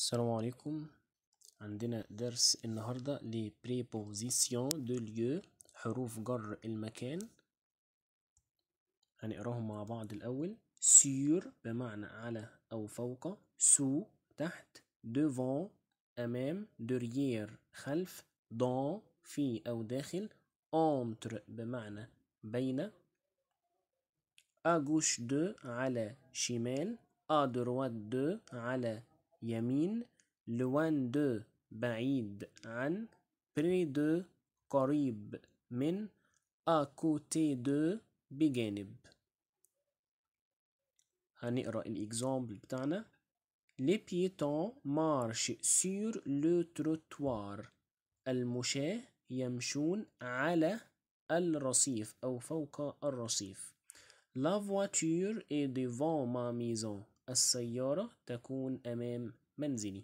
السلام عليكم عندنا درس النهاردة ل préposition de lieu حروف جر المكان هنقراهم مع بعض الأول sur بمعنى على أو فوق sous تحت devant أمام derrière خلف dans في أو داخل entre بمعنى بين à gauche de على شمال à droite de على يمين loin de بعيد عن près de قريب من à côté de بجانب هنقرأ الإكزامبل بتاعنا Les piétons marchent sur le trottoir المشاة يمشون على الرصيف أو فوق الرصيف La voiture est devant ma maison السيارة تكون أمام منزلي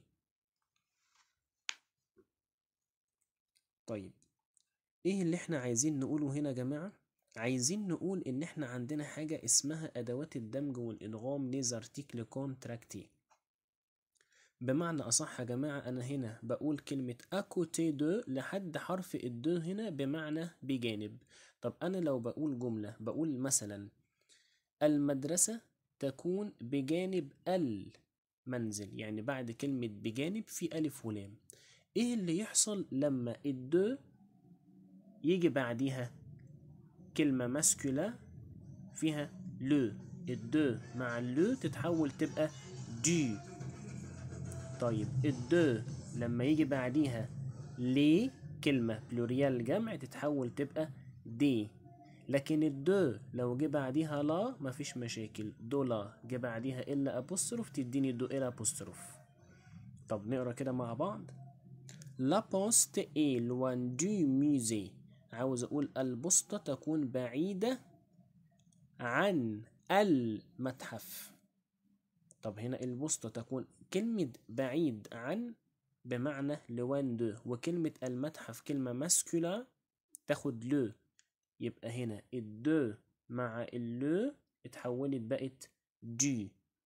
طيب ايه اللي احنا عايزين نقوله هنا يا جماعة عايزين نقول ان احنا عندنا حاجة اسمها ادوات الدمج والادغام ليز ارتيكل كونتراكتي بمعنى اصح يا جماعة انا هنا بقول كلمة اكوتي دو لحد حرف الدو هنا بمعنى بجانب طب انا لو بقول جملة بقول مثلا المدرسة تكون بجانب المنزل يعني بعد كلمة بجانب في ألف ولام إيه اللي يحصل لما الدو يجي بعديها كلمة ماسكولا فيها لو الدو مع اللو تتحول تبقى دي طيب الدو لما يجي بعديها لي كلمة بلوريال جمع تتحول تبقى دي لكن الدو لو جه بعديها لا مفيش مشاكل دو لا جه بعديها الا ابوستروف تديني دو الا ابوستروف طب نقرا كده مع بعض لا بوست اي لوان دو ميزي عاوز اقول البوسطة تكون بعيدة عن المتحف طب هنا البوسطة تكون كلمة بعيد عن بمعنى لوان دو وكلمة المتحف كلمة ماسكولا تاخد لو يبقى هنا الدو مع اللو اتحولت بقت دي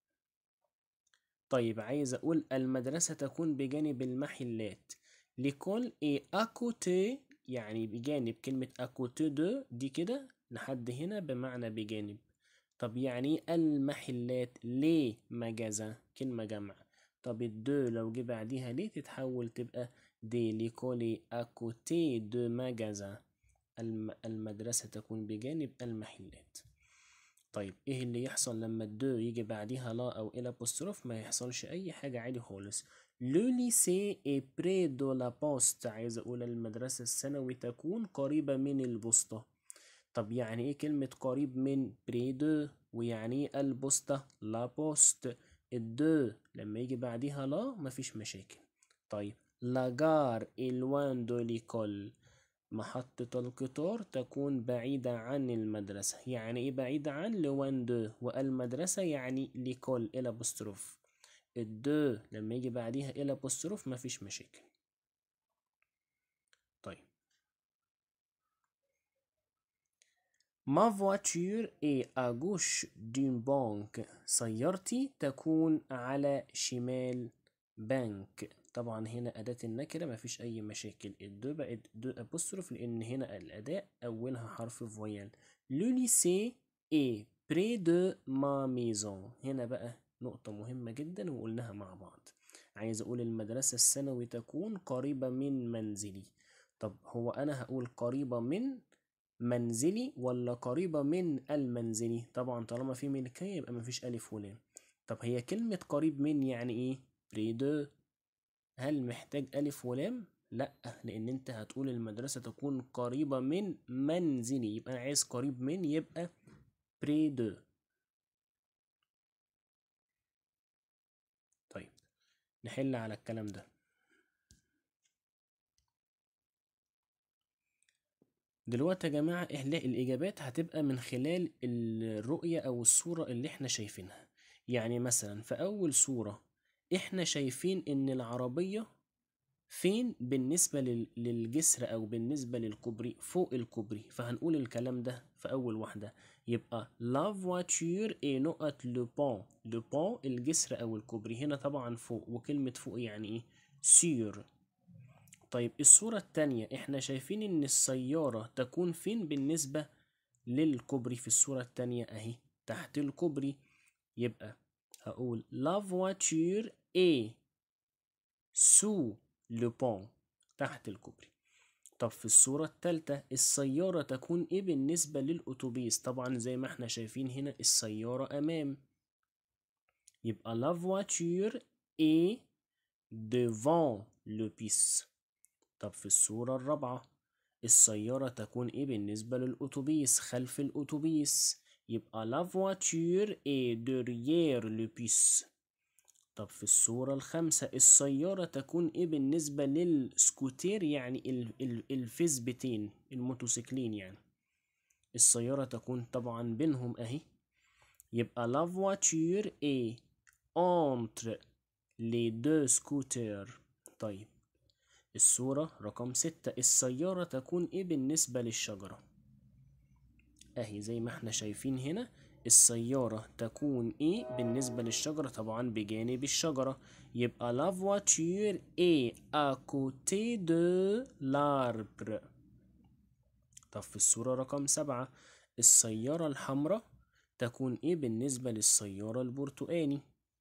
طيب عايز اقول المدرسة تكون بجانب المحلات لكل اي اكوتي يعني بجانب كلمة اكوتي دو دي كده لحد هنا بمعنى بجانب طب يعني المحلات ليه مجازة كلمة جمع طب الدو لو جه بعديها ليه تتحول تبقى دي لكولي اكوتي دو مجازة المدرسة تكون بجانب المحلات طيب ايه اللي يحصل لما الدو يجي بعديها لا او الى بوستروف ما يحصلش اي حاجة عادي خالص لو ليسي اي بري دو لا بوست عايز اقول المدرسة الثانوي تكون قريبة من البوسطة طب يعني ايه كلمة قريب من بري دو ويعني ايه البوسطة لا بوست الدو لما يجي بعديها لا مفيش مشاكل طيب لاجار الوان دو ليكول محطة القطار تكون بعيدة عن المدرسة يعني ايه بعيدة عن لوان دو والمدرسة يعني لكل إلى بوستروف الدو لما يجي بعديها إلى بوستروف مفيش مشاكل طيب ما voiture est à gauche d'une banque سيارتي تكون على شمال بنك طبعا هنا أداة النكرة مفيش أي مشاكل الدو بقت دو أبوستروف لأن هنا الأداة أولها حرف فويال لو ليسي إي بري دو ما ميزون هنا بقى نقطة مهمة جدا وقلناها مع بعض عايز أقول المدرسة الثانوي تكون قريبة من منزلي طب هو أنا هقول قريبة من منزلي ولا قريبة من المنزلي طبعا طالما في ملكية يبقى مفيش ألف ولام طب هي كلمة قريب من يعني إيه بري دو هل محتاج ألف ولام؟ لأ لأن أنت هتقول المدرسة تكون قريبة من منزلي يبقى أنا عايز قريب من يبقى بري دو طيب نحل على الكلام ده دلوقتي يا جماعة الإجابات هتبقى من خلال الرؤية أو الصورة اللي احنا شايفينها يعني مثلا في أول صورة احنا شايفين ان العربية فين بالنسبة لل- للجسر أو بالنسبة للكوبري فوق الكوبري فهنقول الكلام ده في أول واحدة يبقى la voiture est نقط le pont le pont الجسر أو الكوبري هنا طبعا فوق وكلمة فوق يعني إيه sur طيب الصورة التانية احنا شايفين ان السيارة تكون فين بالنسبة للكوبري في الصورة التانية اهي تحت الكوبري يبقى هقول la voiture est sous le pont تحت الكوبري طب في الصورة التالتة السيارة تكون ايه بالنسبة للأتوبيس طبعا زي ما احنا شايفين هنا السيارة أمام يبقى la voiture est devant le bus طب في الصورة الرابعة السيارة تكون ايه بالنسبة للأتوبيس خلف الأتوبيس يبقى la voiture est derrière le bus طب في الصورة الخامسة السيارة تكون ايه بالنسبة للسكوتير يعني ال ال الفيسبتين الموتوسيكلين يعني السيارة تكون طبعا بينهم اهي يبقى la voiture est entre les deux scooters طيب الصورة رقم ستة السيارة تكون ايه بالنسبة للشجرة اهي زي ما احنا شايفين هنا السيارة تكون ايه بالنسبة للشجرة طبعا بجانب الشجرة يبقى la voiture est à côté de l'arbre طب في الصورة رقم سبعة السيارة الحمراء تكون ايه بالنسبة للسيارة البرتقاني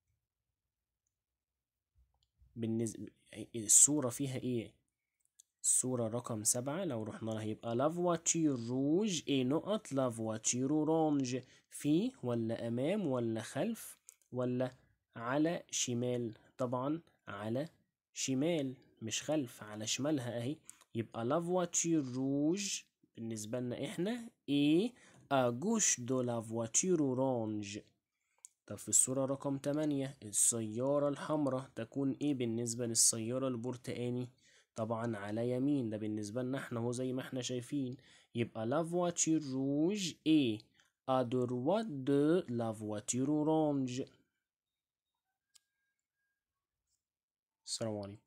بالنسبة الصورة فيها ايه الصورة رقم سبعة لو رحنا لها يبقى لا فواتير روج ايه نقط لا فواتير اورانج في ولا امام ولا خلف ولا على شمال طبعا على شمال مش خلف على شمالها اهي يبقى لا فواتير روج بالنسبة لنا احنا ايه à gauche de la voiture orange طب في الصورة رقم 8 السيارة الحمراء تكون ايه بالنسبة للسيارة البرتقاني طبعا على يمين ده بالنسبة لنا احنا هو زي ما احنا شايفين يبقى la voiture rouge est à droite de la voiture orange السلام عليكم